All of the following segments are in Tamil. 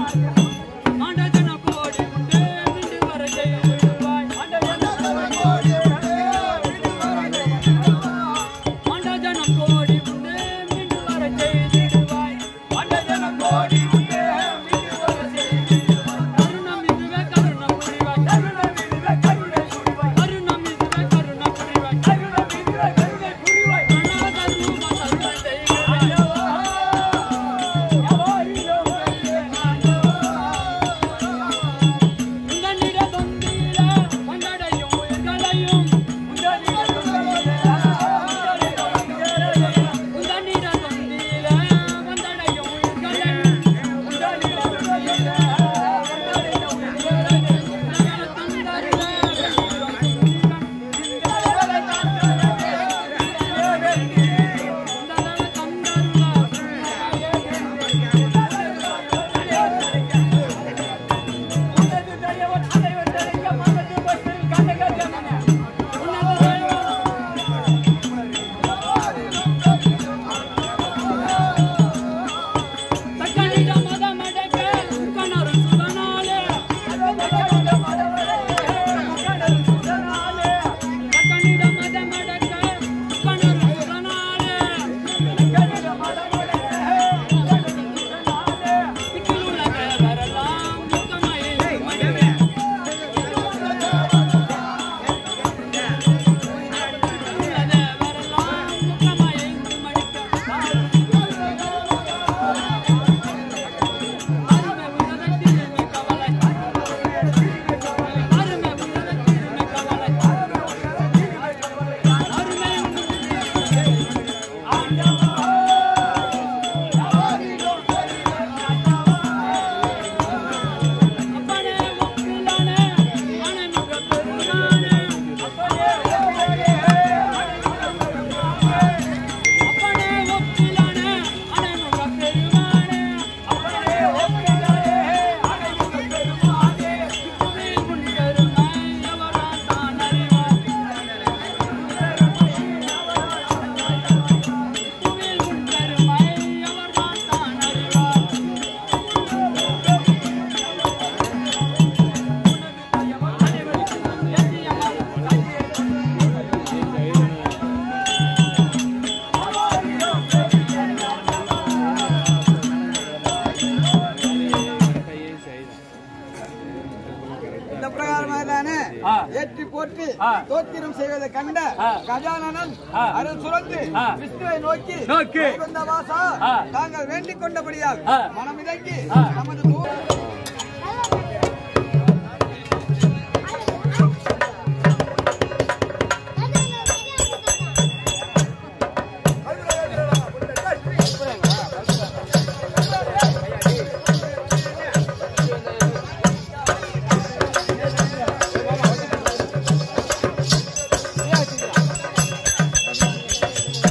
இந்த பிரகாரமாக ஆ. ஏற்றி போற்றி ஆ. தோத்திரம் செய்வதை கண்ட ஆ. கஜானனன் ஆ. அருள் சுரந்து ஆ. விஷ்ணுவை நோக்கி நோக்கி. வைகுந்த வாசா ஆ. தாங்கள் வேண்டிக் கொண்டபடியால் ஆ. மனமிதங்கி ஆ. நமது தூ-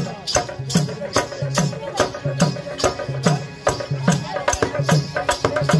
ஆ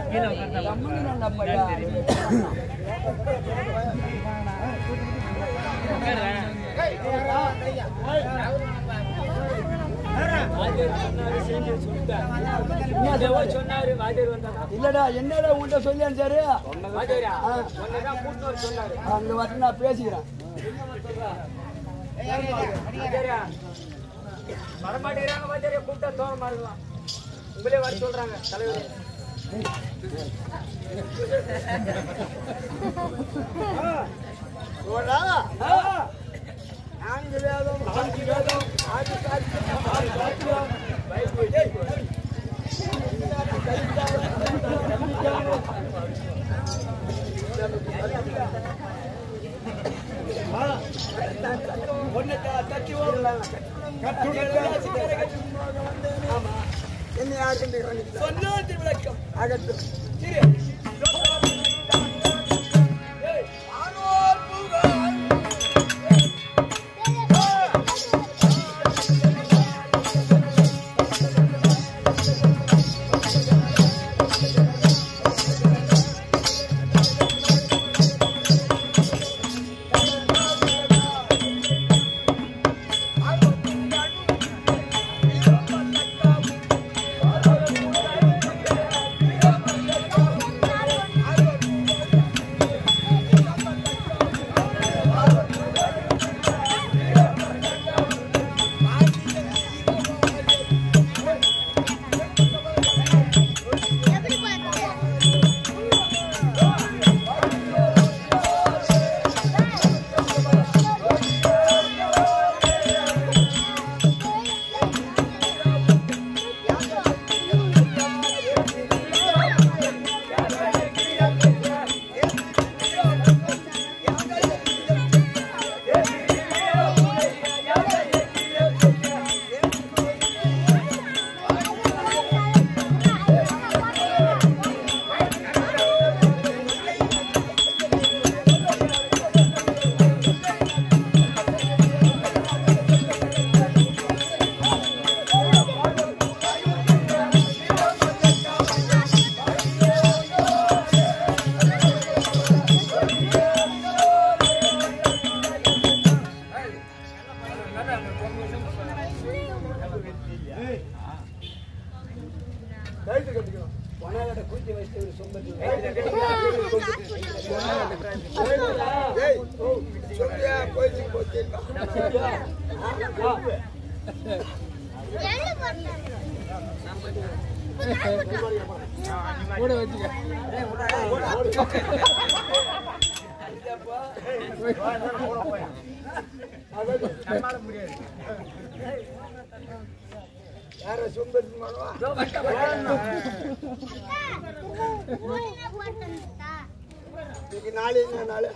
கம்முன்னு நம்ம ஐயா. சொன்னாரு வாத்தியார் வந்தாங்க இல்லடா என்னடா உன்கிட்ட சொல்லி அனுப்பிச்சாரு வாத்தியாரா ஆ. ஒன்னதான் கூட்டு வர சொன்னாரு அங்க வந்து நான் பேசிக்கிறேன் வாத்தியாரா வரமாட்டேங்கிறாங்க வாத்தியாரா கூப்பிட்டா தோற மாறலாம் உங்களே வர சொல்றாங்க தலைவர் நான்கு வேதம் நான்கு வேதம் ஆதி சாட்சியம் ஆதி சாட்சியம் ஒன்னு தட்டி ஓடலாம் ஆமா என்ன யாருக்கு சொன்னாதி விளக்கம் அகத்து சிறு ஆனோர் புகழ் கைத்து கட்டிக்கணும் பொன்னாட கூட்டி வச்சு ஒரு சொம்பத்தி ஏய் சொல்லியா போயிட்டு போச்சு யார சொம்பத்தி பண்ணுவா இன்னைக்கு நாளை என்ன நாள்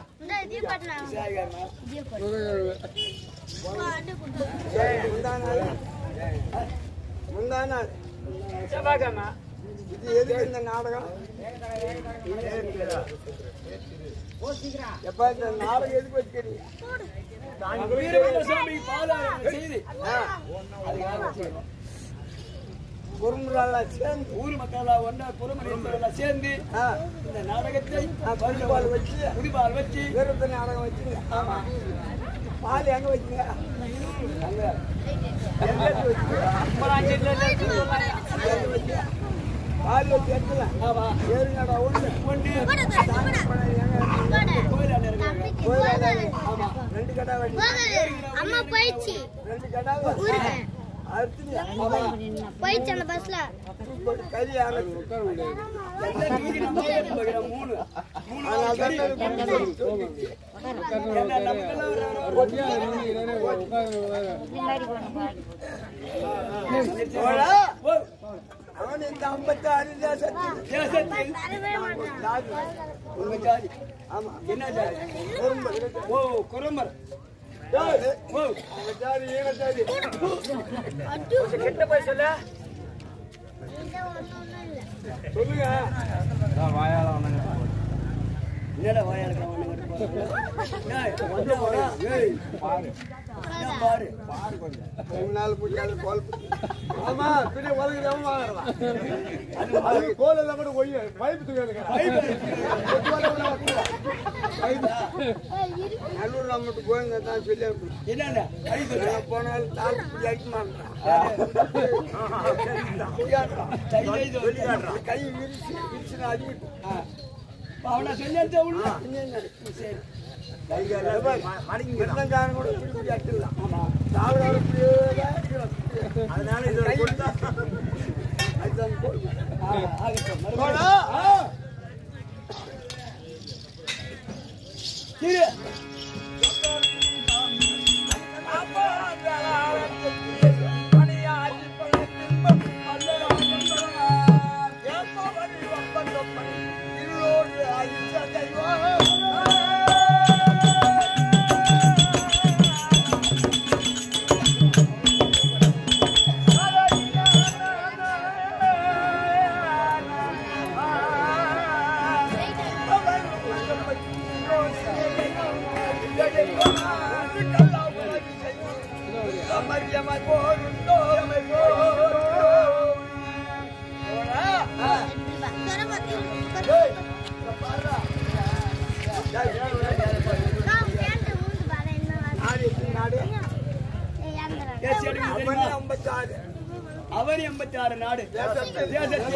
முந்தா நாள் முந்தா நாள் செவ்வாய்க்கிழமை இது எதுக்கு இந்த நாடகம் எப்ப இந்த நாடகம் எதுக்கு வச்சுக்கிறீங்க வீரபத்ரசாமி பாலாயன செய்தி ஆ, குறும்புறாலாம் சேர்ந்து ஊர் மக்களா ஒன்றா புறமணியெல்லாம் சேர்ந்து ஆ, இந்த நாடகத்தை ஆ, பரிபால் வச்சு முடிவால் வச்சு வீரத்த நாடகம் வச்சுங்க ஆமா பால் எங்க வச்சுங்க அங்க எங்க வச்சுங்க எங்க வச்சு பால் வச்சு எடுத்துலாம் ஆமா ஏறு நடா ஒண்ணு ஒன்று ஆமா ரெண்டு கடா வண்டி அம்மா போயிடுச்சு ரெண்டு கடா ஊருக்கு அறுத்து போயிடுச்சு அந்த பஸ்ல போட்டு கறி ஆரம்பிச்சு எல்லாம் நீதி நம்ம ஏற்று வைக்கிறோம் மூணு மூணு அதனால கறி. தான் கொஞ்சம் தூக்கிச்சு. ஏன்னா நமக்கெல்லாம் ஒரு- ஒரு தோழா, ஓ, அவன் இந்த ஐம்பத்தி ஆறு தான் சத்து தேசத்தில் தரவே மாட்டான் ஜாதி. உங்க ஜாதி ஆமா என்ன ஜாதி குறும்பு. ஓ குரம்பர் ஏய், ஓ உங்க ஜாதி ஈன ஜாதி கிட்ட போய் சொல்ல இந்த ஒண்ணும் ஒண்ணும் இல்ல சொல்லுங்க என்னடா வாயாளுக்கு அவன் வந்து போறான்? ஏய், வந்தா வாடா. ஏய், பாரு மூணு நாள் முடியாது கோல் ஆமா பின்ன உலக எவன் வாங்குறதா அது கோல் எல்லாம் கூட ஒய்ய பைப்பு தூக்கி நல்லூர் நம்மட்டு போயிருந்தா தான் சொல்லி அனுப்பணும். என்னடா கை சொல்லு. எங்க போனாலும் தால் இப்படி அடிக்க மாட்டான் கை கை சொல்லு. கை விரிச்சு விரிச்சு அடிக்கிட்டு ஆ. அவனை சொல்லி உள்ள சரி வெள்ளங்காரன் கூட இப்படி இப்படி அடிச்சிடலாம் தாவரம் இப்படியே தான் அடிக்கலாம். அதனால இது கை கொடுத்தா அதுதான் கோல். ஆ, ஆகட்டும் மறுபடியும். போடா. ஆ. இரு. பேசி எடுக்க தெரியுமா? அவன் எண்பத்தி ஆறு நாடு தேசத்தில்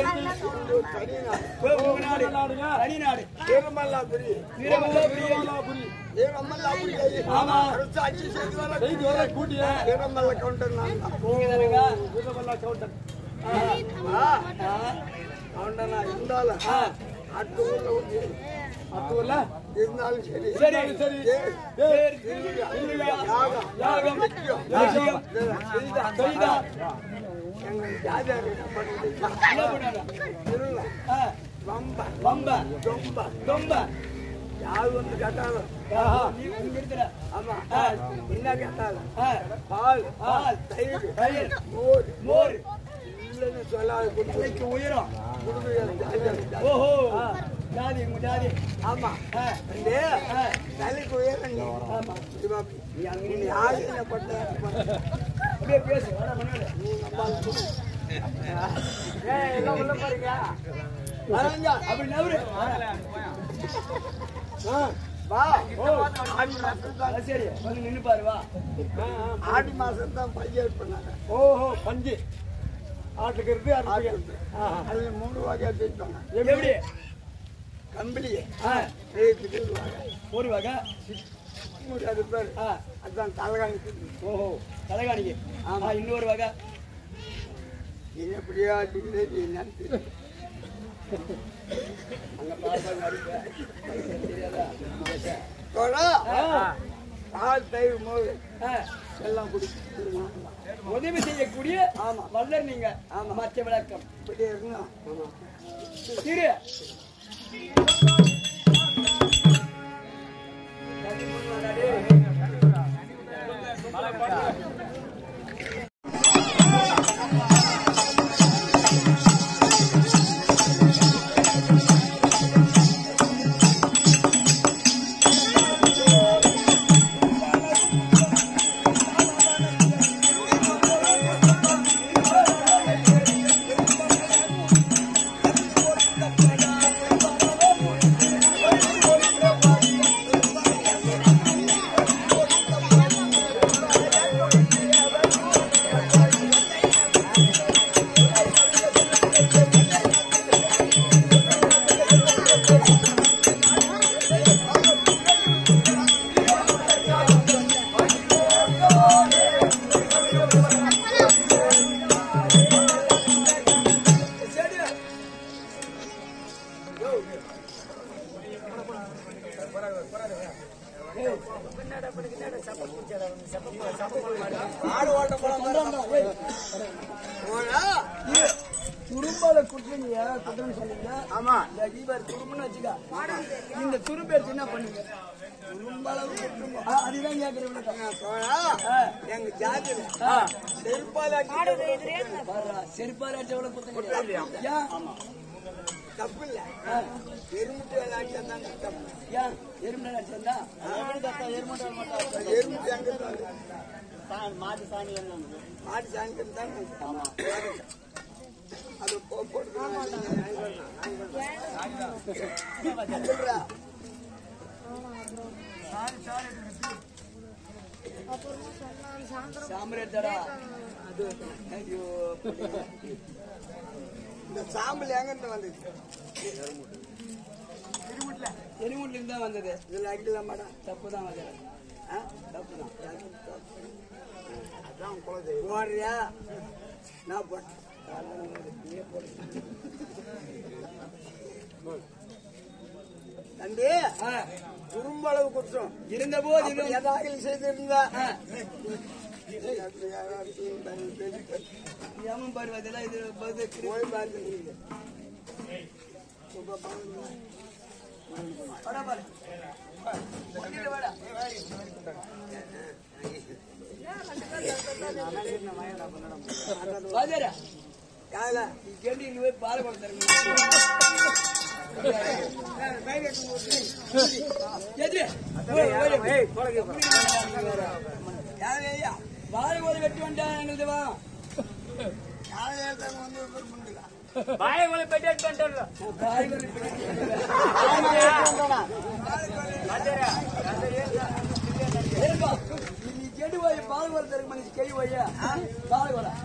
உங்க நாடு தனி நாடு திருமல்லாபுரி வீரமல்லாபுரி. திருமல்லாபுரி ஆமா. அரசாட்சி செய்து வர கூட்டிய திருமல்ல கவுண்டர் நான் தான். நீங்க தானுங்க? திருமல்லா கவுண்டர் ஆ. கவுண்டனா இருந்தாலும் ஆ. அடுத்த ஊர்ல வந்து அத்தூர்ல? இருந்தாலும் சரி சரி. சரி சரி. யாகம் யாகம். நித்தியம். நித்தியம். செய்தான். செய்தான். எங்க ஜாதியார் என்ன பண்ணுது? என்ன பண்ணாங்க? திருவிழா, ஆ. வம்ப, வம்ப. தொம்ப, தொம்ப. யார் வந்து கேட்டாலும் ஆஹா. நீ இங்க இருக்கிற. ஆமா ஆ. என்ன கேட்டாலும் ஆ. பால் பால். தயிர் தயிர். மோர் மோர். இல்லைன்னு சொல்லாத கொடுத்து தலைக்கு உயரம். கொடுத்து ஜாதியார் ஜாதி. ஓஹோ ஜாதி உங்க ஜாதி ஆமா ஆ. இந்த ஆ. தலைக்கு உயரம் நீ. ஆமா. இவ நீ அங்க நீ ஆசைப்பட்ட அப்படியே பேசு வர மணியோட ஏய் எல்லாம் உள்ள போறீங்க வரங்க அப்படி நவரு வா ஆடி மாசம் தான் ஆ, சரி வந்து நின்னு பாரு வா ஆடி மாசம் தான் பையன் பண்ணாங்க ஓஹோ பஞ்சு ஆட்டுக்கு இருக்கு ஆட்டுக்கு. அதுல மூணு வகை திட்டம் எப்படி கம்பளியே ஆ, ரேட்டுக்கு வகை ஒரு வகை நூறு அது பேர் ஆ, அதுதான் தலைகாணி ஓஹோ தலைகாணிக்கு ஆமா இன்னொரு வகை இது எப்படியா அடிக்குது நீ என்னன்னு தெரியும். அங்க பாப்பா நடிக்க தெரியாதா தோழா, ஆ, பால் தயிர் மோர் ஆ, எல்லாம் குடிக்கணும் உதவி செய்யக்கூடிய ஆமா. வல்லர் நீங்க ஆமா. மற்ற விளக்கம் இப்படி இருக்கணும் ஆமா திரு தோழா, துரும்பால குட்டுறீங்க குட்டுன்னு சொன்னீங்க ஆமா இந்த தீபாவளி துரும்புன்னு வச்சுக்க இந்த துரும்பு எடுத்து என்ன பண்ணுங்க துரும்பளவு குட்டுரும்பு. ஆ, அதுதான் கேட்கிற விளக்கம் தோழா, ஆ. எங்க ஜாதியில ஆ. செருப்பால பாருடா, செருப்பால அடிச்ச விட குத்த கிடையாது. ஏன்? தப்பு இல்ல ஆ. எருமுட்டு விளையாட்டு தான் தப்பு ஏன் எறும்பு அடிச்சிருந்தா எருமுட்டு எங்க இருந்து மாட்டு சாணிக்கு தான் அது போ- போட்டு சொல்றா. அப்புறமா சொன்னான் சாயந்தரம் சாம்பல் எடுத்தாடா அது ஐயோ இந்த சாம்பல் எங்க இருந்து வந்தது எரிமூட்டில இருந்து தான் வந்தது இதுல அடிக்கலாமாடா தப்பு தான் வந்தது ஆ தப்பு தான் அதான் குலதெய்வம் போடுறியா நான் போட்டேன் தம்பி ஆ, குறும்பளவு குற்றம் இருந்த போது அப்படி ஏதாவது செய்திருந்தா ஆ, ஏமன் பருவத்தில் இது பதில் போய் பார்த்து வாடா பாரு வந்துட்டு வாடா வாஜரா யாருல நீ கேட்டு இங்க போய் பால் குடம் தருங்க எது யாரு ஐயா பால் குடம் வெட்டி வந்தா எங்களுக்கு வா யாரு ஏத்தாங்க வந்து ஒரு முண்டுல பாய கொலை பெட்டேட் பண்ணிட்டு பால் குடம் வெட்டி ஏன்பா, நீ கேட்டு போய் பால் குடம் தருங்க மனுஷன் கை போய் பால் குடம்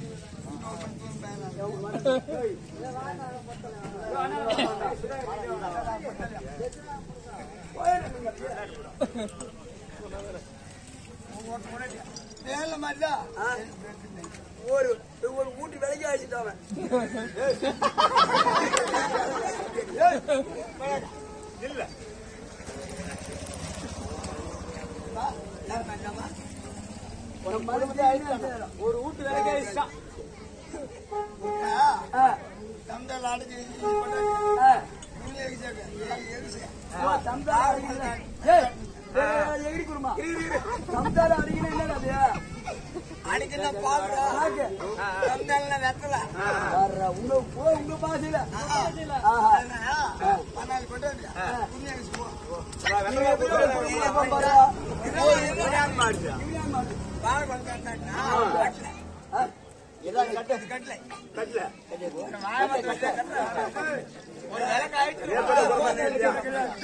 வேலை மாதிரிதான் ஒரு ஒரு ஊட்டி விலைக்கு அடிச்சுட்டாவன் ஒரு வீட்டு வேலைக்கே இஷ்டம் தந்தால் அடைச்சு எகிரி குருமா சம்சார அடிக்கணும் என்னடா அது அடிக்கிற பாக்குறா தந்தால் வெத்தல வர்றா, உங்க போ உங்க பாசையில ஆஹா. பன்னாள் கொண்டு வந்து துணி அடிச்சு போ நீங்க எப்படி ஒரு குடும்பமா பாப்பாரா? யூனியன் மாடு பால் கொண்டு வந்தாங்கன்னா கட்டல ஆ? இதான் கட்டது கட்டல கட்டல ஒரு விளக்கு ஆயிடுச்சு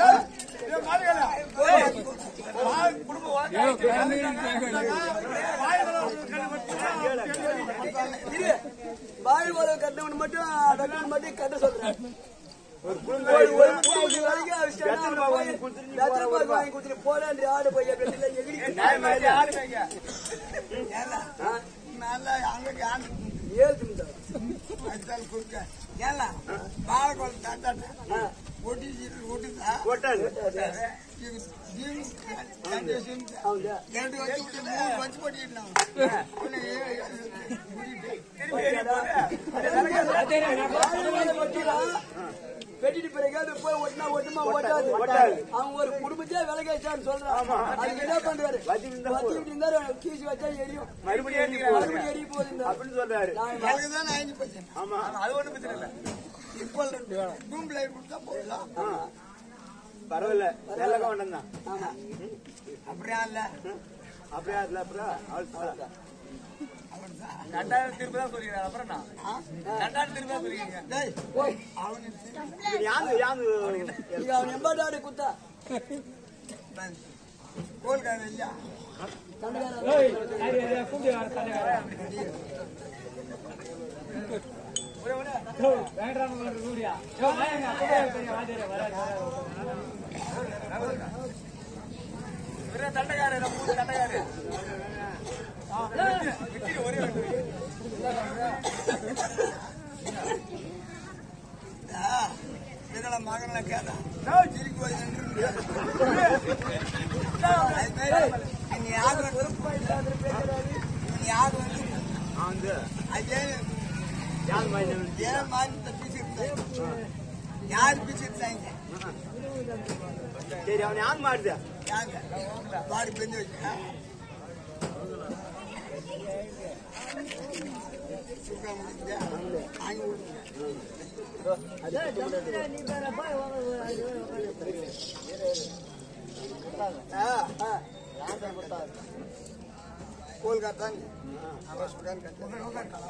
இரு. வாழை போல கட்டவன் மட்டும் கட்டவன் மட்டும் கட்ட சொல்றேன் ஒரு ஒரு மூணு வேலைக்கு அவசியம் அவனை போய் வெத்தலை பாக்கு வாங்கி கொடுத்துட்டு போடாண்டி ஆடு போய் வெட்டில எகிரி ஆ? நல்லா அங்க ஆண்டு ஏழு திமுதா. அடித்தால் குறுக்க ஏல பாலகோல் தாத்தாட்ட ஆ. ஒட்டி ஒட்டுதா கொட்டாது. அவங்க ரெண்டு வச்சு விட்டு மூணு வச்சு போட்டிருந்தாங்க வெட்டிட்டு பிறகு அது போய் ஒட்டினா ஒட்டுமா ஓட்டாது அவன் ஒரு குடும்பத்தையே விலகாச்சான்னு சொல்றான் அதுக்கு என்ன பண்றாரு வத்தி விட்டு இருந்தாரு கீசி வச்சா எரியும் மறுபடியும் எரிய போகுது அப்படின்னு சொல்றாரு எனக்கு தான் அஞ்சு பைசா ஆமா அது ஒன்றும் பிரச்சனை இல்லை இப்போ ரூம் லைட் கொடுத்தா போடலாம் பரவாயில்ல நல்ல கவனம் தான் ஆமா அப்படியா இல்ல அப்படியே அதுல அப்புறம் அவள் ரெண்டாயிரம் திருப்பி தான் சொல்லிக்கிறேன் அப்புறம் நான் ரெண்டாயிரம் திருப்பி தான் சொல்லிக்கிறேன் டேய் போய் அவனுக்கு யாது யாது இது அவன் எம்பாடாடு குத்தா கோல்கார இல்லையா தண்டகாரன் கூட்டி வர தண்டைக்காரன் வேண்டாம் கூடியா தண்டைக்காரர் மூணு தண்டைக்காரர் இதெಲ್ಲ ಮಗನ ಕೇಳ ಚಿರಿಕ್ ಹೋಗಿ ನೀನ್ ಯಾರು ನೀನ್ ಯಾರು வந்து ಅದೇ யாது மாதிரி ಏನ್ ಮಾಡಿ ತಪ್ಪಿಸಿರ್ತಾರೆ ಯಾರು ಬಿಸಿರ್ತಾಂಗೆ சரி அவன் யார் மாறுது ಯಾಕೆ ಬಾಡಿ ಬಂದು கோல் காத்தாங்க அவன் சுகான் கட்டான்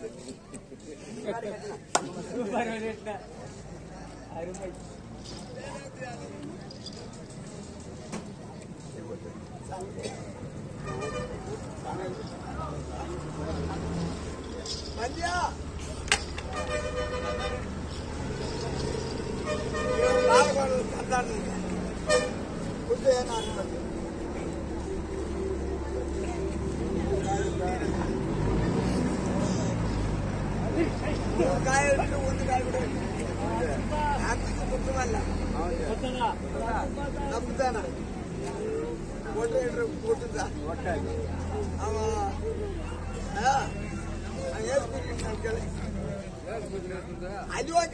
மந்தியா பாலகோடு கட்டான் புத்து நான் காய விட்டு ஒன்று காய விட ஆத்துக்கு குத்தமல்ல தப்புதானா ஒன்று என்று போட்டுதான் ஆமா ஆ ஏற்பு கேளு அதுவா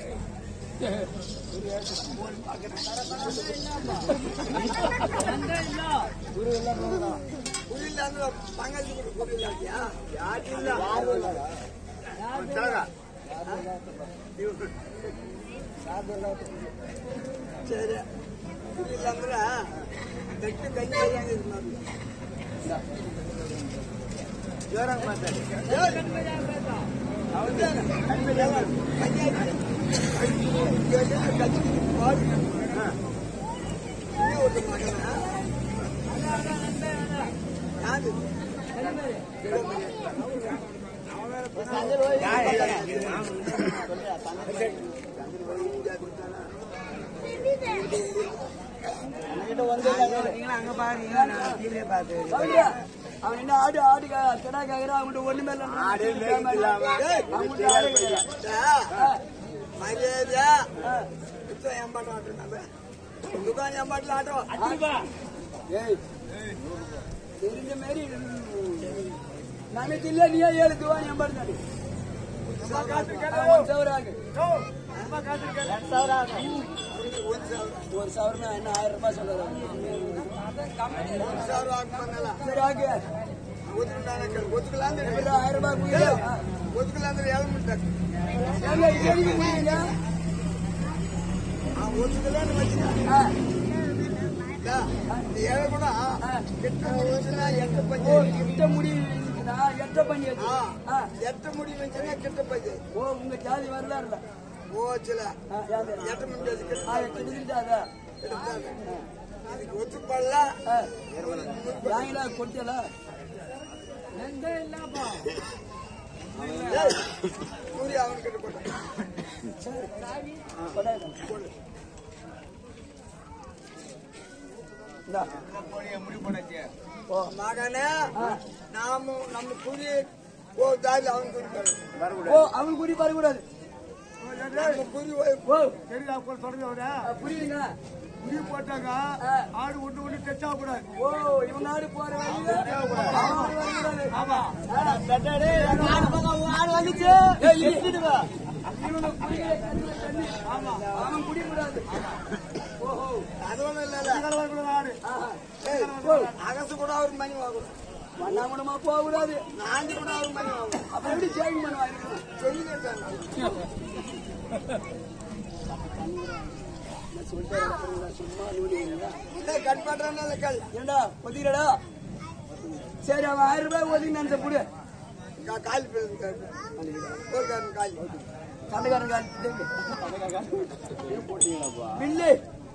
புரியல அந்த பங்காளி கூட புரியல யாரும் சரி புரியல ಅಂದ್ರ ದಟ್ಟ ಕೈ ಜೋರಾಗಿ ಮಾತಾಡಿ சொல்லுங்க. அவன் என்ன ஆடு ஆடு கா- கிடா கேக்குறான் அவன்கிட்ட ஒண்ணுமே இல்ல அவன்கிட்ட ஆடு கேக்குறான். మర్యాద ఎంబట ఆడుతున్నా దుకాణం ఎంబట్లు ఆటో ஏய், தெரிஞ்ச மாதிரி நமக்கு இல்ல நீயே ஏழு துவானி எண்பது சவராங்க ஒரு சவரம் என்ன ஆயிரம் ரூபாய் சொல்லுறாங்க சரி ஆகு ఒతుకులందరూ ஒரு ஆயிரம் ரூபாய் குடியா ఒతుకులందరూ ఏమంటారు ஏங்க, இது எதுக்கு குடிக்கிறீங்க? ఆ ఒతుకులని వచ్చిన ஆ, ఏడ కూడా ఎట్ట వచ్చినా ఎట్ట పని ஓ, கிட்ட முடி இருக்குதா? எட்ட பண்ணி ఆ, ஆ, ఎట్ట ముడి వచ్చినా కిట్ట పని ஓ உங்க ஜாதி வரலாறுல ఓ చిల ஆ, யாரு? ఎట్ట ముండేది ஆ, கிட்டத்தட்ட ఇది ఒతుకు పళ్ళ ஆ, வாங்கிடா கொடுத்தல సూర్య అవన్ కట్టుకుంటా మాగానే నాము నమ్మ కూలి ఓ దారి అవన్ కొడుతాడు ஓ அவங்க குடி வரக்கூடாது நம்ம கூலி ஓ தெரியுது அப்போ சொல்றத ஆ, புரியுதுங்க குடி போட்டாங்க ஆ. ஆடு ஒண்ணு ஒண்ணு டச் ஆகக்கூடாது ஓ இவன் நாடு போற வழியில அவன் வரக்கூடாது. ஆமா ஆடு வந்துச்சு ஏய், இழுத்துட்டு வா. இவனுக்கு குடிக்கிற தண்ணி தண்ணி. அவன் குடிக்கூடாது ஓஹோ அது ஒண்ணும் இல்ல ஆடு ஆஹா. ஏய், ஓ, அகசு கூட ஒரு மணி வாங்கணும் வண்ணாமணமா போக கூடாது நாந்தி கூட ஒரு மணி வாங்கணும் அப்புறம் எப்படி சேவிங் பண்ணுவாங்க கட் பண்றாங்க கல் ஏண்டா ஒதுக்கிறடா சரி அவன் ஆயிரம் ரூபாய் ஒதுக்கி நினைச்ச புடு காலி போயிருக்காரு காலி சண்டைக்காரன் கால் பில்லு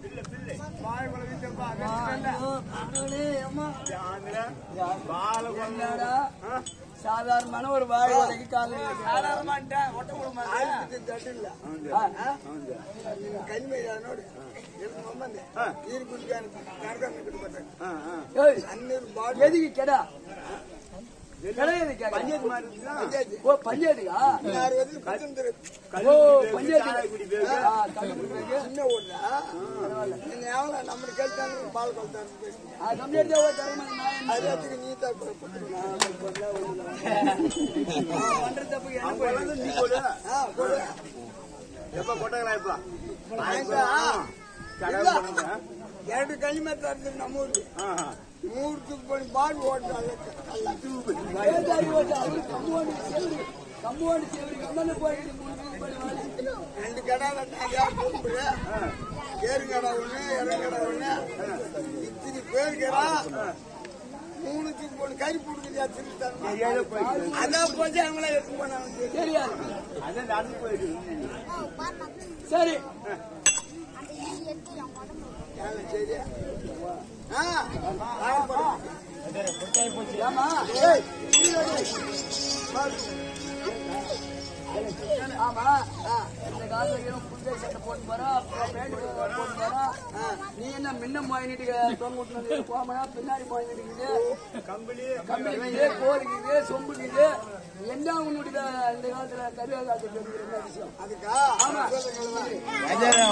என்னடா சாதாரணமான ஒரு வாழை வரைக்கும் காலையில் ஆயிரத்தி தட்டு இல்ல கனிமையா நோடு எனக்கு மம்மந்து நீர் குடிக்கான கணக்கான கிட்ட அன்னூறு பாடு எதுக்கு கெடா கிடையாது பஞ்சாயத்து மாதிரி இருந்துச்சுன்னா, பஞ்சாயத்து. ஓ பஞ்சாயத்துக்கா பதினாறு வயதுல குத்துந்துரு. ஓ பஞ்சாயத்து ஆ, கண்ணு குடிக்கிறது. சின்ன ஊர்ல நீங்க எவ்வளவு நம்மளுக்கு கேட்டாங்க பால் கொளுத்தாங்க பேசுங்க. ஆ, கம்மி எடுத்தா ஒரு தரமா நான் என்ன அதுக்கு நீ தான் போட்டு பண்ற தப்புக்கு என்ன போயிடுது? ஆ, போடு. எப்ப கொட்டங்களா இப்ப வாங்கிக்கோ. ಎರಡು ಕಡಿಮೆ ತರ್ತೀನಿ ನಮ್ಮೂರಿಗೆ ಮೂರು ತುಪ್ಪಣಿ ಬಾಡಿ ಓಡ್ತಾಳೆ ஏழு ஐம்பது அது கம்பவுண்டு செவரு கம்பவுண்டு செவரு கம்பெனி போயிட்டு மூணு பண்ணி வாங்கி ரெண்டு கடை கூப்பிடு ஏறு கடை ஒண்ணு இடம் கடை ஒண்ணு இத்தனை பேர் கடை மூணு துப்பணி கறி பிடிக்குதியா திருத்தாங்க அதான் போச்சு அவங்கள எடுத்து போனாங்க தெரியாது அதான் நடந்து போயிட்டு சரி அந்த ஈ எடுத்து என் உடம்பு ஏன் சரி ஆ ஆ ஏமா ஆமா இந்த காலத்துல புது சட்டை போட்டு போறா அப்புறம் பேண்ட் போட்டு போறா நீ என்ன முன்ன மாயிட்டு தொங்க விட்டு போமா பின்னாடி மாயிட்டு கம்பளி கம்பிக்குது கோரிக்குது சொம்புக்குது என்ன உன்னுடைய இந்த காலத்துல கருவாக என்ன விஷயம் அதுக்கா ஆமா சொல்லுங்க